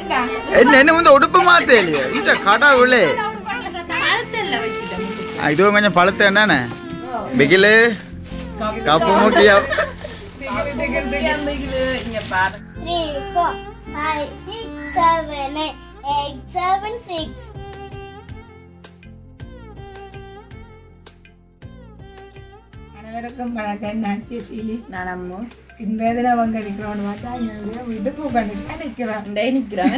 ஏண்டா என்ன என்ன வந்து உடுப்பு மாத்தே இல்லையா இந்த கடவுளே கழுத்தல்ல வச்சுட்டேன் ஆ, இதுவும் கொஞ்சம் பழுத்த என்னண்ணே பிகிலு கப்பு முக்கியம் இங்க பாரு three, four, five, six, seven, eight, eight, seven, six. அனைவருக்கும் வணக்கம் நான் சிசிலி நான் அம்மு இன்றைய தினம் பங்கெடுக்கிறோன்னு பார்த்தா எங்களுடைய விடுப்பு பண்ணிட்டு நிற்கிறோம் இண்டே நிக்கிறேன்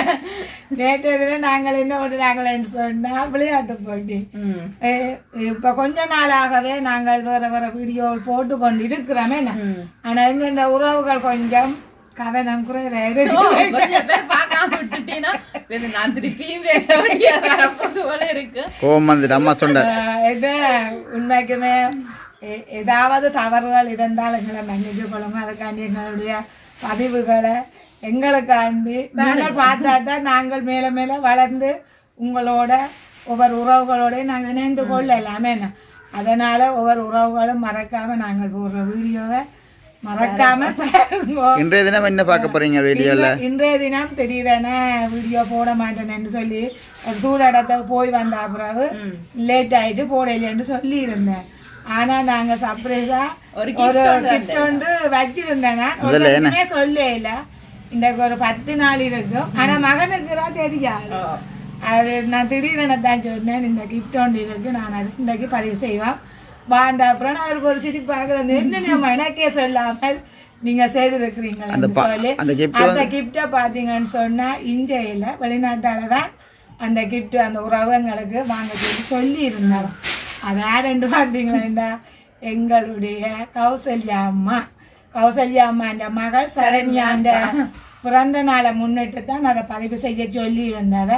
நேற்றைய தினம் நாங்கள் என்ன பண்ணுறாங்களேன்னு சொன்னால் விளையாட்டு போட்டி ம் அஹ் இப்ப கொஞ்ச நாளாகவே நாங்கள் வேற வேற வீடியோ போட்டு கொண்டு இருக்கிறோமே ஆனா இங்க இந்த உறவுகள் கொஞ்சம் கவனம் குறைவா ஓ, இருக்கு கொஞ்சம் பேர் பார்க்காம விட்டுட்டீங்கன்னா இது நான் திருப்பியும் பேச வேண்டிய வரப்போது போல இருக்கு கோவம் வந்துட்டு அம்மா சொன்ன அஹ் இது உண்மைக்குமே எ- ஏதாவது தவறுகள் இருந்தால் எங்களை மன்னிச்சு கொள்ளுங்க அதுக்காண்டி எங்களுடைய பதிவுகளை எங்களுக்காண்டி நீங்கள் பார்த்தா தான் நாங்கள் மேல மேல வளர்ந்து உங்களோட ஒவ்வொரு உறவுகளோட நாங்கள் இணைந்து கொள்ளலாமே என்ன அதனால ஒவ்வொரு உறவுகளும் மறக்காம நாங்கள் போடுற வீடியோவை மறக்காம பாருங்க இன்றைய தினம் என்ன பார்க்க போறீங்க வீடியோல இன்றைய- இன்றைய தினம் திடீரென வீடியோ போட மாட்டேன்னு சொல்லி ஒரு தூர இடத்துக்கு போய் வந்த பிறகு லேட் ஆயிட்டு போடலைன்னு சொல்லி இருந்தேன் ஆனா நாங்க சர்ப்ரைஸா ஒரு ஒரு கிஃப்ட் ஒன்று வச்சிருந்தேங்க ஒருத்தருக்குமே சொல்லவே இல்ல இன்றைக்கு ஒரு பத்து நாள் இருக்கும் ஆனா மகனுக்கு தான் தெரியாது ஓ, அது நான் திடீரென தான் சொன்னேன் இந்த கிஃப்ட் ஒன்று இருக்கு நான் அது இன்றைக்கு பதிவு செய்வேன் வாண்ட அப்புறம் நான் அவருக்கு ஒரு சிரிப்பு பார்க்குறது என்ன நம்ம எனக்கே சொல்லாமல் நீங்க செய்திருக்கிறீங்களா பா- சொல்லி அந்த gift அந்த கிஃப்டை பார்த்தீங்கன்னு சொன்னா இந்தியில வெளிநாட்டால தான் அந்த கிஃப்ட் அந்த உறவுங்களுக்கு வாங்க சொல்லி சொல்லி இருந்தாலும் அது யாருன்னு பார்த்தீங்களா எங்களுடைய கௌசல்யா அம்மா கௌசல்யா அம்மாண்ட மகள் சரண்யாண்ட பிறந்த நாளை முன்னிட்டு தான் அதை பதிவு செய்ய சொல்லி இருந்தவ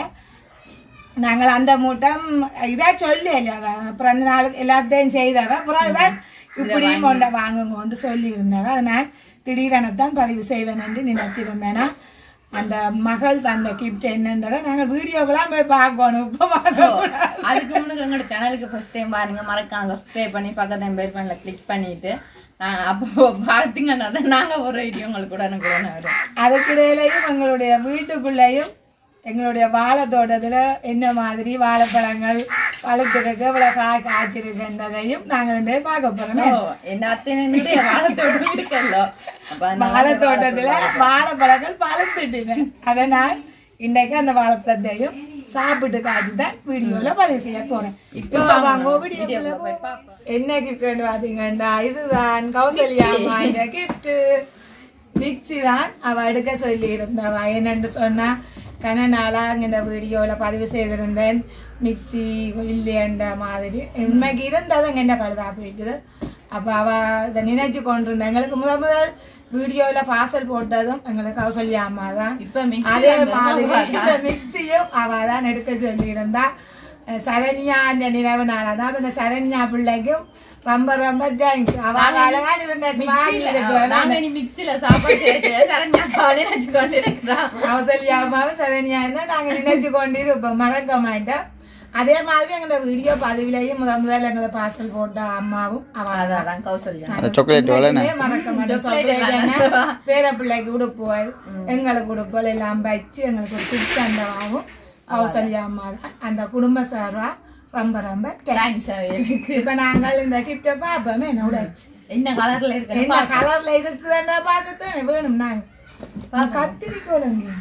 நாங்கள் அந்த மூட்டம் இதா சொல்லல அவ பிறந்த நாளுக்கு எல்லாத்தையும் செய்தவ அப்புறம் தான் இப்படியும் கொண்ட வாங்குங்கொண்டு சொல்லி இருந்தவ அதனால் திடீரென தான் பதிவு செய்வேன் என்று நினைச்சிருந்தேனா அந்த மகள் தந்த கிஃப்ட் என்னன்றதை நாங்கள் வீடியோக்கெல்லாம் போய் பார்க்கணும் இப்போ பார்க்கக்கூடாது அதுக்கு முன்னுக்கு எங்களோட சேனலுக்கு ஃபர்ஸ்ட் டைம் பாருங்க மறக்காம சப்ஸ்கிரைப் பண்ணி பக்கத்து பெல் பண்ணல கிளிக் பண்ணிட்டு நான் அப்போ பார்த்தீங்கன்னா தான் நாங்க ஒரு வீடியோ உங்களுக்கு கூட எனக்கு உடனே வரும் அதுக்கிடையிலையும் எங்களுடைய வீட்டுக்குள்ளேயும் எங்களுடைய வாழை தோட்டத்துல என்ன மாதிரி வாழைப்பழங்கள் பழுத்திருக்கு இவ்வளவு காய் காய்ச்சிருக்குன்றதையும் நாங்கள் ரெண்டு பேரும் பார்க்க போறோம் ஓ, என்ன அத்தனை நிறைய வாழைத்தோட்டம் இருக்கல்லோ அப்ப அந்த வாழை தோட்டத்துல வாழைப்பழங்கள் பழுத்துட்டுங்க அதனால் இன்றைக்கு அந்த வாழைப்பழத்தையும் சாப்பிட்டு காய்ச்சி தான் வீடியோல பதிவு செய்ய போறேன் இப்ப வாங்க வீடியோக்குள்ள போய் போவோம். பார்ப்போம். என்ன கிஃப்ட் பாத்தீங்கன்னா இதுதான் கௌசல்யா அம்மா இந்த கிஃப்ட் மிக்ஸி தான் அவ எடுக்க சொல்லி இருந்தவ என்னன்னு சொன்னா கன நாளா இந்த வீடியோல பதிவு செய்திருந்தேன் மிக்ஸி இல்லையன்ற மாதிரி உண்மைக்கு இருந்தது அங்க என்ன பழுதா போயிட்டுது அப்ப அவ இதை நினைச்சு கொண்டிருந்தா எங்களுக்கு முதல் முதல் வீடியோல பார்சல் போட்டதும் எங்களுக்கு கௌசல்யா அம்மா தான் இப்ப மிக்ஸி அதே வந்து மாதிரி அவ இந்த மிக்சியும் அவ தான் எடுக்க சொல்லியிருந்தா அஹ் சரண்யா அந்த நினைவு நாளதான் இந்த சரண்யா பிள்ளைக்கும் ரொம்ப ரொம்ப தேங்க்ஸ் அவளால தான் இது எனக்கு வாங்கி மிக்ஸில இருக்கிறேன் நாங்க இனி மிக்ஸில சாப்பாடு செய்து சரண்யா காலையில நினைச்சு கொண்டு இருக்கிறோம் கௌசல்யா அம்மாவும் சரண்யா தான் நாங்க நினைச்சு கொண்டிருப்போம் மறக்க மாட்டோம் அதே மாதிரி எங்களோட வீடியோ பதிவிலையும் முதல் முதல்ல எங்களை பார்சல் போட்ட அம்மாவும் அவ அதான் கௌசல்யா அந்த சாக்லேட் வேலை எப்பவுமே மறக்க மாட்டோம் சாக்லேட் பேர பிள்ளைக்கு உடுப்புகள் எங்களுக்கு உடுப்புகள் எல்லாம் வச்சு எங்களுக்கு ஒரு பிடிச்சந்தவாகவும் கௌசல்யா அம்மா தான் அந்த குடும்ப சார்பா ரொம்ப ரொம்ப thanks. தேங்க்ஸ் அவையலுக்கு இப்ப நாங்கள் இந்த கிஃப்ட பார்ப்போமே என்ன உடைச்சு என்ன கலர்ல இருக்கு என்ன கலர்ல இருக்குதுன்னா பார்க்கத்தானே வேணும் நாங்க கத்திரிக்கோள் எங்க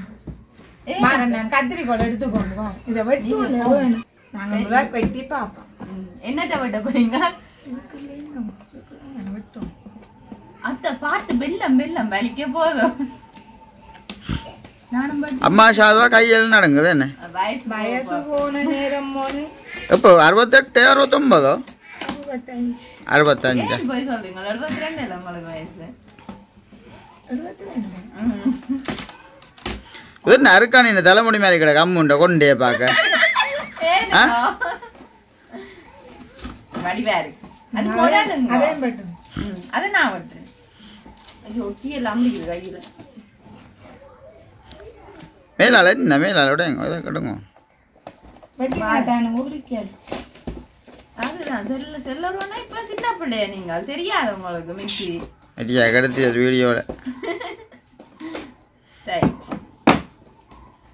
மாறன் நான் கத்திரிக்கோள் எடுத்துக்கொண்டு வா இதை வெட்டி வேணும் நாங்க முதல் வெட்டி பார்ப்போம் என்னத்த வெட்ட போறீங்க அத்தை பார்த்து வெல்லம் வெல்லம் வலிக்க போதும் நானும் பட் அம்மா ஷாதுவா கையில் நடங்குது என்ன வயசு வயசு போன நேரம் போன இப்போ அறுபத்தெட்டு அறுபத்தொம்பதோ அறுபத்தஞ்சு அறுபத்தஞ்சு ஏன் போய் சொல்றீங்க எழுபத்தி ரெண்டு இல்லை உங்களுக்கு வயசு எழுபத்தி ரெண்டு ம். இது என்ன அறுக்கான இந்த தலைமுடி மாதிரி கிடக்கு அம்முண்ட கொண்டே பார்க்க ஏனோ? வடிவா இருக்கு அது போடாதுங்க அதே பெட்டும் ம், அதை நான் வெட்டுறேன் ஐயோ ஒட்டி எல்லாம் முடியுது கையில மேலால என்ன மேலால விட எங்க இதை கெடுங்க வெட்டி மாட்டான உரிக்கல் அதுதான் செல்ல செல்லருவனா இப்ப சின்ன பிள்ளைய நீங்க அது தெரியாது உங்களுக்கு மிக்சி அடியா கிடத்தி வீடியோவில் ரைட்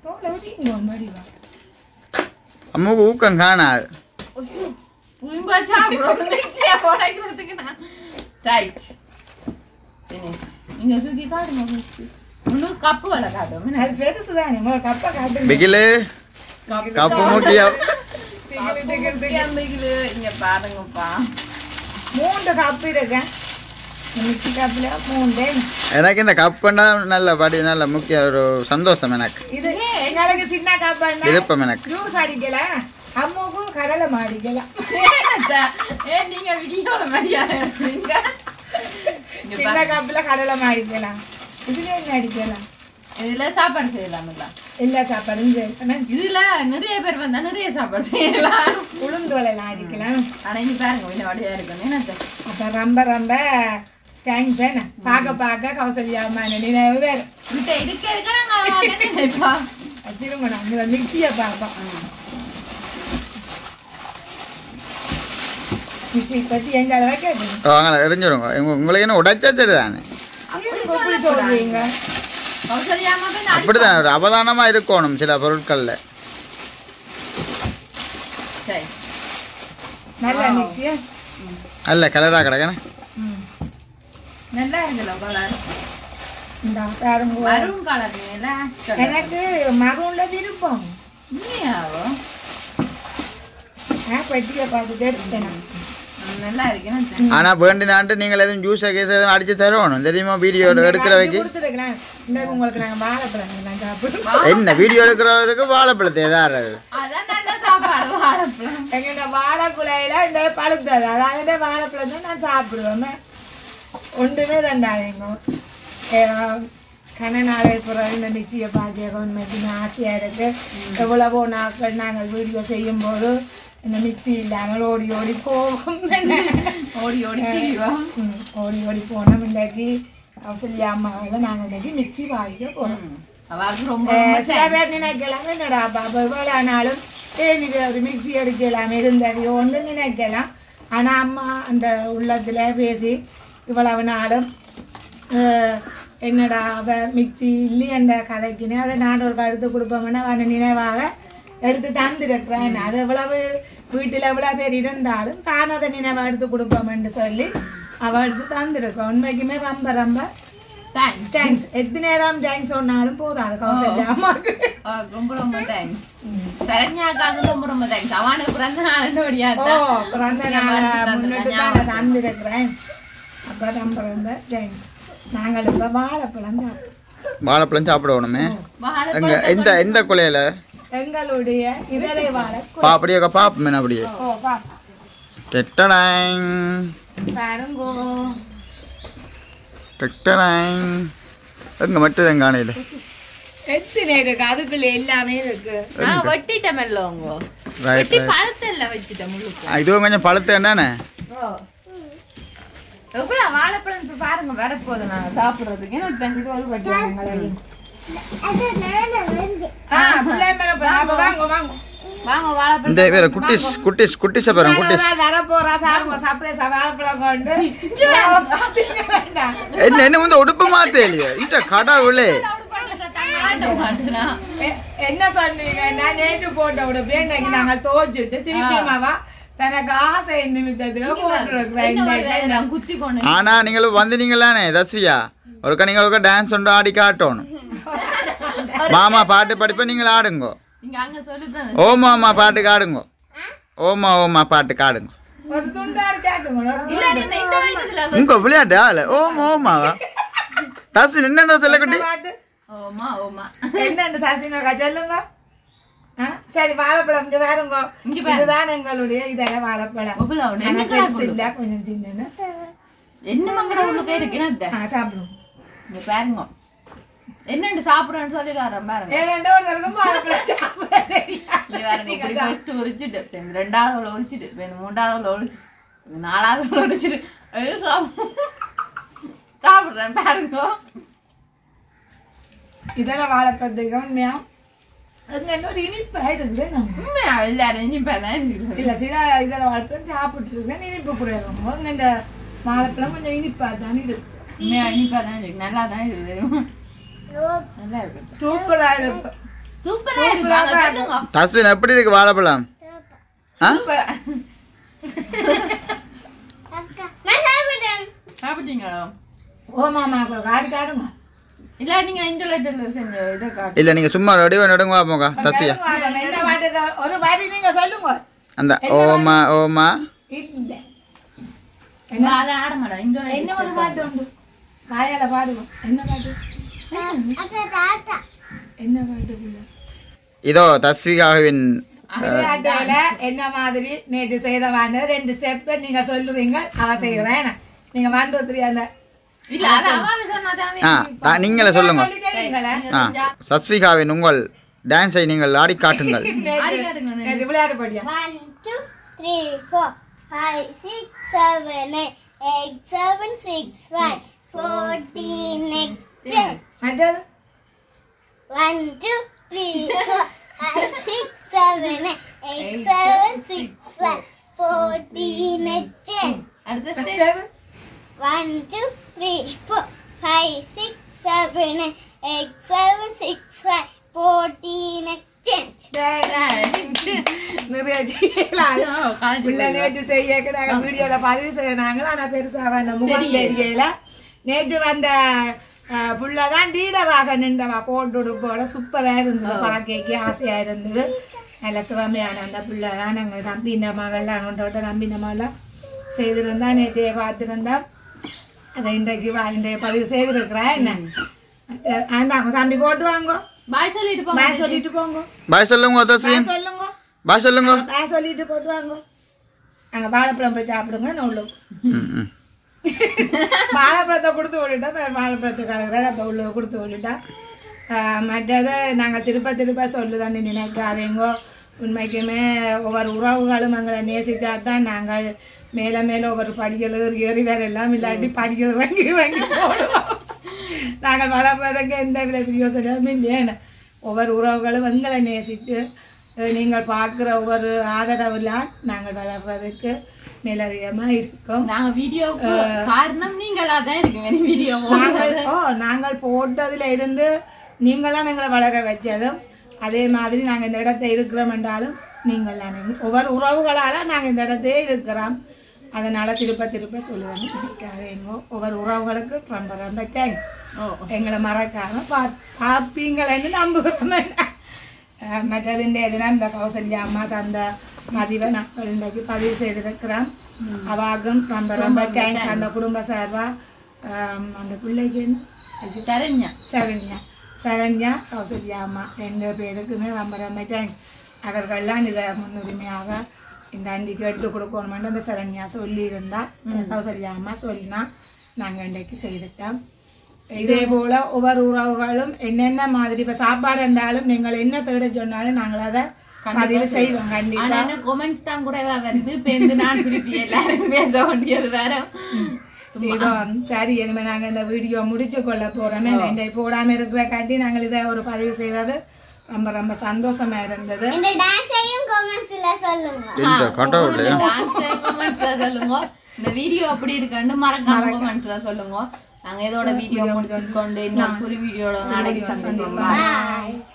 திங்கும் வடிவா அம்மாவுக்கு ஊக்கம் காணாது புளிம்பா சாப்பிடுவோம் மிக்சியா உடைக்கிறதுக்கு நான் ரைட் நீங்க தூக்கி காட்டுங்க first. உங்களுக்கு கப்பு வலை காட்டும் அது பெருசு தானே முதல்ல கப்பை காட்டுங்க பிகிலு கப்பு முக்கியம் திகிலு, திகிலு, திகிலு. இங்க பாருங்கப்பா மூன்று கப்பு இருக்கேன் மிக்சி கப்பில் மூன்று எனக்கு இந்த கப்புன்னா நல்ல படி நல்ல முக்கிய ஒரு சந்தோஷம் எனக்கு இது எங்களுக்கு சின்ன கப்பா விருப்பம் எனக்கு ஜூஸ் அடிக்கலாம் அம்மாவுக்கும் கடலை மாடிக்கலாம் ஏனத்த? ஏன் நீங்க வீடியோல மரியாதை எடுத்தீங்க இங்க சின்ன பாருங்க. கப்பில் கடலை மாடிக்கலாம் இதுல என்ன அடிக்கலாம் இதுல சாப்பாடு செய்யலாம்ல எல்லா சாப்பாடும் செய்யலாம் இதுல நிறைய பேர் வந்தா நிறைய சாப்பாடு செய்யலாம் உளுந்து வலையெல்லாம் அடிக்கலாம் ஆனா இங்க பாருங்க கொஞ்சம் வடியா இருக்கணும் என்னத்த? அப்ப ரொம்ப ரொம்ப தேங்க்ஸ் என்ன பார்க்க பார்க்க கௌசல்யாமா நினைவு வேறு கிட்ட இருக்க இருக்க நாங்க உடனே நினைப்போம். திரும்ப நம்ம மிக்சியை பார்ப்போம் மிக்சி பற்றி எங்க அளவு கேட்குங்க வாங்க எரிஞ்சிடுங்க உங்க- உங்களுக்கு என்ன உடைச்சா சரிதானே எப்படி சொல்றீங்க கௌசல்யாம்மா போய் நான் அப்படிதான் ஒரு அவதானமா இருக்கணும் சில பொருட்கள்ல சரி. நல்ல மிக்சியா அல்ல கலரா கிடக்கணும் நல்லா இருக்குல்ல கலர் இந்த பாருங்க மரும் கலர் மேல எனக்கு மருண்ல விருப்பம் உண்மையாவோ நான் பெட்டியை பார்த்துட்டு எடுத்தேன் நான். ம், நல்லா இருக்கு என்னத்த? ஆனா வேண்டினான்ட்டு நீங்கள் எதுவும் ஜூஸ் கேஸ் எதுவும் அடிச்சு தருவணும் தெரியுமா வீடியோ எடுக்கிற வைக்க கொடுத்துருக்கலாம் இந்த உங்களுக்கு நாங்கள் வாழைப்பழம் நான் சாப்பிடுவோம் என்ன வீடியோ எடுக்கிறவருக்கு வாழைப்பழத்தை எதாவது அதான் நல்ல சாப்பாடு வாழைப்பழம் எங்க வாழைக்குலையில இந்த பழுத்தது அதாவது இந்த வாழைப்பழத்தை நான் சாப்பிடுவேன் ஒன்றுமே தண்டாதீங்க கன நாளை பிறகு இந்த நிச்சய பாக்கியம் உண்மைக்கு ஆசையாக இருக்கு எவ்வளவோ நாட்கள் நாங்கள் வீடியோ செய்யும்போது இந்த மிக்சி இல்லாமல் ஓடி ஓடி போவோம் ஓடி ஓடி திரிவோம் ம், ஓடி ஓடி போனோம் இன்றைக்கு கௌசல்யா அம்மாவில் நாங்கள் இன்னைக்கு மிக்சி வாங்கிக்க போகிறோம் அவருக்கு ரொம்ப அஹ் ரொம்ப சில பேர் நினைக்கலாம் என்னடா பாப்பா இவ்வளோ ஆனாலும் ஏன் இது ஒரு மிக்சி எடுக்கலாம் இருந்தவையோ ஒன்று நினைக்கலாம் ஆனால் அம்மா அந்த உள்ளத்தில் பேசி இவ்வளவு நாளும் அஹ், என்னடா அவ மிக்சி இல்லையண்ட கதைக்குன்னு அதை நான் ஒரு கருத்து கொடுப்போம்னா அவன் நினைவாக எடுத்து தந்திருக்கிறேன் அது எவ்வளவு வீட்டில் எவ்வளோ பேர் இருந்தாலும் தான் அதை நினைவாக எடுத்து கொடுப்போம்னு சொல்லி அவள் எடுத்து தந்திருக்கோம் உண்மைக்குமே ரொம்ப ரொம்ப தேங்க்ஸ் தேங்க்ஸ் எத்தனை நேரம் தேங்க்ஸ் சொன்னாலும் போதாது கௌசல்யா அம்மாவுக்கு ரொம்ப ரொம்ப தேங்க்ஸ் சரண்யாக்காக்கு ரொம்ப ரொம்ப தேங்க்ஸ் அவனுக்கு பிறந்த நாள் ஓ ஓடியாத்தா பிறந்த நாளை முன்னிட்டு தான் நான் தந்திருக்கிறேன் அப்போ ரொம்ப ரொம்ப தேங்க்ஸ் நாங்கள் இப்போ வாழைப்பழம் சாப்பிட்டோம் வாழைப்பழம் சாப்பிடணுமே வாழைப்பழம் எங்க எந்த எந்த குலையில எங்களுடைய இதழை வாழை பா அப்படியே பாப்போமே அப்படியே ஓ பா டெட்டடாங் பாருங்கோ டெட்டடாங் எங்க மட்டும் எங்க காணையில எத்தனை இருக்கு அதுக்குள்ள எல்லாமே இருக்கு நான் வெட்டிட்டேன் மெல்லவங்க ரைட் வெட்டி பழத்தை எல்லாம் வச்சுட்டேன் முழுக்க இதுவும் கொஞ்சம் பழுத்து என்னண்ணே ஓ எவ்வளோ வாழைப்பழம் இப்ப பாருங்க வரப்போகுது நாங்க சாப்பிடுறதுக்கு என்ன தண்ணி ஒரு வட்டி அது நானே வந்து ஆ பிள்ளை மேல அப்ப வாங்க வாங்க வாங்க வாழைப்பழம் இந்த வேற குட்டிஸ் குட்டிஸ் குட்டிஸை பாருங்க குட்டிஸ் வர போறா பாருங்க சர்ப்ரைஸ் வாழைப்பழம் கொண்டு பாத்தீங்களா? என்ன என்ன வந்து உடுப்பு மாத்தே இல்லையா இட்ட கடவுளே எ- என்ன சொன்னீங்க நான் நேற்று போட்ட விட இன்னைக்கு நாங்க தோச்சிட்டு திருப்பி மாவா தனக்கு ஆசை நிமித்தத்துல போட்டுருக்கிறேன் குத்தி கொண்டு ஆனா நீங்கள் வந்தீங்களானே தஸ்வியா ஒருக்கா நீங்கள் ஒருக்கா டான்ஸ் ஒன்று ஆடி காட்டணும் மாமா பாட்டு படிப்ப நீங்கள் ஆடுங்கோ இங்க அங்க சொல்லிட்டு ஓமா ஓமா பாட்டுக்கு ஆடுங்கோ ஓமா ஓமா பாட்டுக்கு ஆடுங்க ஒரு துண்டாடு கேட்டுங்க இல்ல இந்த இந்த வயசுல உங்க விளையாட்டு ஆளு ஓமா ஓமாவா தஸ் நின்ன சொல்லக்குட்டி பாட்டு ஓமா ஓமா என்னன்னு சசினக்கா சொல்லுங்க ஆ, சரி வாழைப்பழம் இங்க வேறுங்க இங்க பாரு. இதுதான் எங்களுடைய இதெல்லாம் வாழைப்பழம் எவ்வளவு ஆனா என்ன பெருசு இல்ல கொஞ்சம் சின்ன என்ன மங்கட உள்ளுக்கே இருக்கு என்ன சாப்பிடுவோம் இங்க பாருங்க என்னண்டு சாப்பிடுறேன்னு சொல்லி காரணம் பாருங்க ஏன் ரெண்டு ஒரு வாழைப்பழம் சாப்பிட தெரியாது இங்க பாருங்க இப்படி ஃபர்ஸ்ட் உரிச்சிட்டு இப்ப இந்த ரெண்டாவது உள்ள உரிச்சிட்டு இப்ப இந்த மூன்றாவது உள்ள உரிச்சு இந்த நாலாவது உள்ள உரிச்சிட்டு ஐயோ, சாப்பிடு. சாப்பிடுறேன் பாருங்க இதெல்லாம் வாழைப்பழத்துக்கு உண்மையா அங்க இன்னொரு இனிப்பு இருக்குது நம்ம உண்மையா எல்லாரும் இப்பதான் இருக்குது. இல்ல சில இதில் வாழைப்பழம் சாப்பிட்டு இருக்கேன் இனிப்பு குறையும் அங்க இந்த வாழைப்பழம் கொஞ்சம் இனிப்பா தான் இருக்கு உண்மையா இனிப்பா தான் இருக்கு நல்லா தான் இருக்குது தெரியுமா நல்லா இருக்கு சூப்பரா இருக்கு சூப்பரா இருக்கு அங்க சொல்லுங்க தஸ்வின் எப்படி இருக்கு வாழைப்பழம் ஆ அக்கா நான் சாப்பிட்டேன் சாப்பிட்டீங்களா ஓ மாமா காடு காடுங்க இல்ல நீங்க இன்டர்நெட்ல செஞ்ச இதை காட்டு இல்ல நீங்க சும்மா ரெடி நடுங்க போங்க தஸ்வியா என்ன பாட்டுக்கு ஒரு பாட்டு நீங்க சொல்லுங்க அந்த ஓமா ஓமா இல்ல அதை ஆட மாட்டோம் இன்டர்நெட் என்ன ஒரு பாட்டு உண்டு வாயால பாடுவோம் என்ன பாட்டு அக்கா தாத்தா என்ன பாட்டு புள்ள? இதோ தஸ்விகாவின் விளையாட்டுல என்ன மாதிரி நேற்று செய்தவான ரெண்டு ஸ்டெப் நீங்க சொல்லுவீங்க அவ செய்யறேன் நீங்க வாண்டு தெரியாத இல்ல அது அவாவே சொன்னாதான் ஆ தா- நீங்களே சொல்லுங்க சொல்லி செய்வீங்களா ஆ சஸ்விகாவின் உங்கள் டான்ஸை நீங்கள் ஆடி காட்டுங்கள் ஆடி காட்டுங்க நேற்று விளையாட்டு போட்டியா one two three four five six seven eight seven six five fourteen next மற்றது one two three four five six seven eight seven six five fourteen next அடுத்த ஸ்டெப் மற்றது one two three four five six seven eight seven six five fourteen next நிறைய செய்யலாம் உள்ள நேற்று செய்ய நாங்க வீடியோல பதிவு செய்யறாங்க ஆனா பெருசா வந்த முகம் தெரியல நேற்று வந்த அஹ், புள்ளதான் லீடராக நின்றவா போட்டு உடுப்போட சூப்பரா இருந்தது பார்க்க ஆசையா இருந்தது நல்ல திறமையான அந்த பிள்ளை தான் நாங்கள் நம்பின மகள்லாம் ஒன்றோட நம்பின மகள்லாம் செய்திருந்தா நேற்றைய பார்த்திருந்தா அதை இன்றைக்கு வா- இன்றைய பதிவு செய்திருக்கிறேன் என்ன அந்த தம்பி போட்டு வாங்கோ பாய் சொல்லிட்டு போங்க பாய் சொல்லிட்டு போங்க பாய் சொல்லுங்க தஸ்வின் பாய் சொல்லுங்க பாய் சொல்லுங்க பாய் சொல்லிட்டு போட்டு வாங்க அங்க வாழைப்பழம் போய் சாப்பிடுங்க நான் உள்ள ம், ம். வாழைப்பழத்தை கொடுத்து விட்டுட்டா அப்புறம் வாழைப்பழத்தை கலக்கிறேன் அப்போ உள்ள கொடுத்து விட்டுட்டா ஆஹ் மற்றது நாங்கள் திருப்ப திருப்ப சொல்லுதான்னு நினைக்காதீங்கோ உண்மைக்குமே ஒவ்வொரு உறவுகளும் எங்களை நேசித்தா தான் நாங்கள் மேலே மேலே ஒவ்வொரு படிகள் ஏறி ஏறி வேற எல்லாம் இல்லாட்டி படிகள் வாங்கி வாங்கி போடுவோம் நாங்கள் வளர்றதுக்கு எந்த வித பிரயோசனமும் இல்லையே ஒவ்வொரு உறவுகளும் எங்களை நேசித்து அஹ் நீங்கள் பார்க்குற ஒவ்வொரு ஆதரவுலாம் நாங்கள் வளர்றதுக்கு மேலதிகமாக இருக்கும் நாங்க வீடியோக்கு காரணம் நீங்களா தான் இருக்கு வீடியோ நாங்கள் ஓ நாங்கள் போட்டதுல இருந்து நீங்களாம் எங்களை வளர வச்சதும் அதே மாதிரி நாங்கள் இந்த இடத்த இருக்கிறோம் என்றாலும் நீங்கள் ஒவ்வொரு உறவுகளால் நாங்கள் இந்த இடத்தையே இருக்கிறோம் அதனால திருப்ப திருப்ப சொல்லுவாங்க நினைக்காதீங்க ஒவ்வொரு உறவுகளுக்கு ரொம்ப ரொம்ப தேங்க்ஸ் எங்களை மறக்காம பா பார்ப்பீங்களேன்னு நம்புகிறோம் அஹ் மற்றதுண்ட எதுனா இந்த கௌசல்யா அம்மா தந்த பதிவை நாங்கள் இன்றைக்கு பதிவு செய்திருக்கிறோம் அவாகும் ரொம்ப ரொம்ப தேங்க்ஸ் அந்த குடும்ப சார்பா ஆம், அந்த பிள்ளைக்கு என்ன? ஐயோ, சரிங்க சரண்யா சரண்யா கௌசல்யா அம்மா ரெண்டு பேருக்குமே ரொம்ப ரொம்ப தேங்க்ஸ் அவர்கள்லாம் இதை முன்னுரிமையாக இந்த அண்டிக்கு எடுத்து கொடுக்கணுமென்று அந்த சரண்யா சொல்லியிருந்தா கௌசல்யா அம்மா சொல்லினா நாங்கள் இன்றைக்கு செய்துட்டோம் இதே போல ஒவ்வொரு உறவுகளும் என்னென்ன மாதிரி இப்போ சாப்பாடு இருந்தாலும் நீங்கள் என்ன தேட சொன்னாலும் நாங்கள் அதை பதிவு செய்வோம் கண்டிப்பா ஆனா என்ன கொமெண்ட்ஸ் தான் குறைவா வருது இப்ப இந்த நான் திருப்பி எல்லாரும் பேச வேண்டியது வேற இதோ சரி இனிமே நாங்க இந்த வீடியோ முடிச்சு கொள்ள போறோமே இந்த போடாம இருக்கிற காட்டி நாங்கள் இதை ஒரு பதிவு செய்தது ரொம்ப ரொம்ப சந்தோஷமா இருந்தது இந்த டான்ஸையும் கமெண்ட்ஸ்ல சொல்லுங்க இந்த கடவுளையா டான்ஸ் கொமெண்ட்ஸ்ல சொல்லுங்க இந்த வீடியோ அப்படி இருக்குன்னு மறக்காம கொமெண்ட்ஸ்ல சொல்லுங்க நாங்க இதோட வீடியோ முடிச்சு கொண்டு இன்னொரு புது வீடியோட நாளைக்கு சந்திப்போம் Bye.